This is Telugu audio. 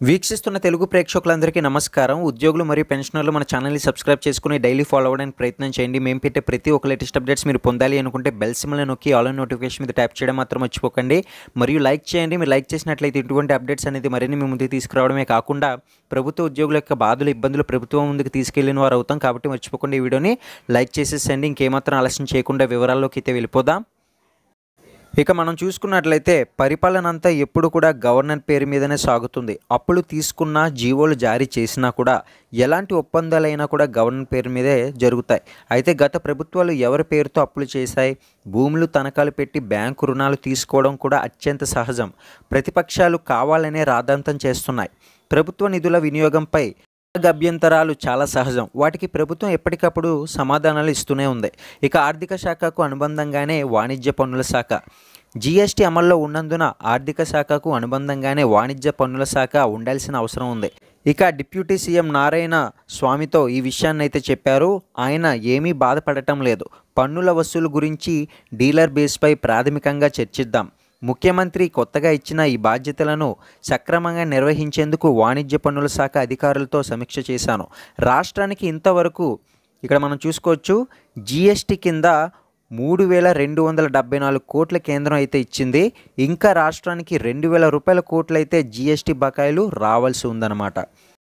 వీక్షిస్తున్న తెలుగు ప్రేక్షకులందరికీ నమస్కారం ఉద్యోగులు మరియు పెన్షనర్లు మన ఛానల్ని సబ్స్క్రైబ్ చేసుకుని డైలీ ఫాలో అవ్వడానికి ప్రయత్నం చేయండి మేము పెట్టే ప్రతి ఒక్క లేటెస్ట్ అప్డేట్స్ మీరు పొందాలి అనుకుంటే బెల్ సిమ్లో నొక్కి ఆల్ నోటిఫికేషన్ మీద ట్యాప్ చేయడం మాత్రం మర్చిపోకండి మరియు లైక్ చేయండి మీరు లైక్ చేసినట్లయితే ఇటువంటి అప్డేట్స్ అనేది మరిన్ని మీ ముందుకు తీసుకురావడమే కాకుండా ప్రభుత్వ ఉద్యోగుల యొక్క బాధలు ఇబ్బందులు ప్రభుత్వం ముందుకు తీసుకెళ్లిన వారు అవుతాం కాబట్టి మర్చిపోకుండా ఈ వీడియోని లైక్ చేసేసండి ఇంకేమాత్రం ఆలస్యం చేయకుండా వివరాల్లోకి అయితే వెళ్ళిపోదాం ఇక మనం చూసుకున్నట్లయితే పరిపాలన అంతా ఎప్పుడు కూడా గవర్నర్ పేరు మీదనే సాగుతుంది అప్పులు తీసుకున్నా జీవోలు జారీ చేసినా కూడా ఎలాంటి ఒప్పందాలైనా కూడా గవర్నర్ పేరు మీదే జరుగుతాయి అయితే గత ప్రభుత్వాలు ఎవరి పేరుతో అప్పులు చేశాయి భూములు తనఖాలు పెట్టి బ్యాంకు రుణాలు తీసుకోవడం కూడా అత్యంత సహజం ప్రతిపక్షాలు కావాలనే రాద్ధాంతం చేస్తున్నాయి ప్రభుత్వ నిధుల వినియోగంపై అభ్యంతరాలు చాలా సహజం వాటికి ప్రభుత్వం ఎప్పటికప్పుడు సమాధానాలు ఇస్తూనే ఉంది ఇక ఆర్థిక శాఖకు అనుబంధంగానే వాణిజ్య పన్నుల శాఖ జీఎస్టీ అమల్లో ఉన్నందున ఆర్థిక శాఖకు అనుబంధంగానే వాణిజ్య పన్నుల శాఖ ఉండాల్సిన అవసరం ఉంది ఇక డిప్యూటీ సీఎం నారాయణ స్వామితో ఈ విషయాన్ని అయితే చెప్పారు ఆయన ఏమీ బాధపడటం లేదు పన్నుల వసూలు గురించి డీలర్ బేస్పై ప్రాథమికంగా చర్చిద్దాం ముఖ్యమంత్రి కొత్తగా ఇచ్చిన ఈ బాధ్యతలను సక్రమంగా నిర్వహించేందుకు వాణిజ్య పన్నుల శాఖ అధికారులతో సమీక్ష చేశాను రాష్ట్రానికి ఇంతవరకు ఇక్కడ మనం చూసుకోవచ్చు జీఎస్టీ కింద మూడు వేల రెండు వందల డెబ్బై నాలుగు కోట్ల కేంద్రం అయితే ఇచ్చింది ఇంకా రాష్ట్రానికి రెండు వేల రూపాయల కోట్లు అయితే జీఎస్టీ బకాయిలు రావాల్సి ఉందన్నమాట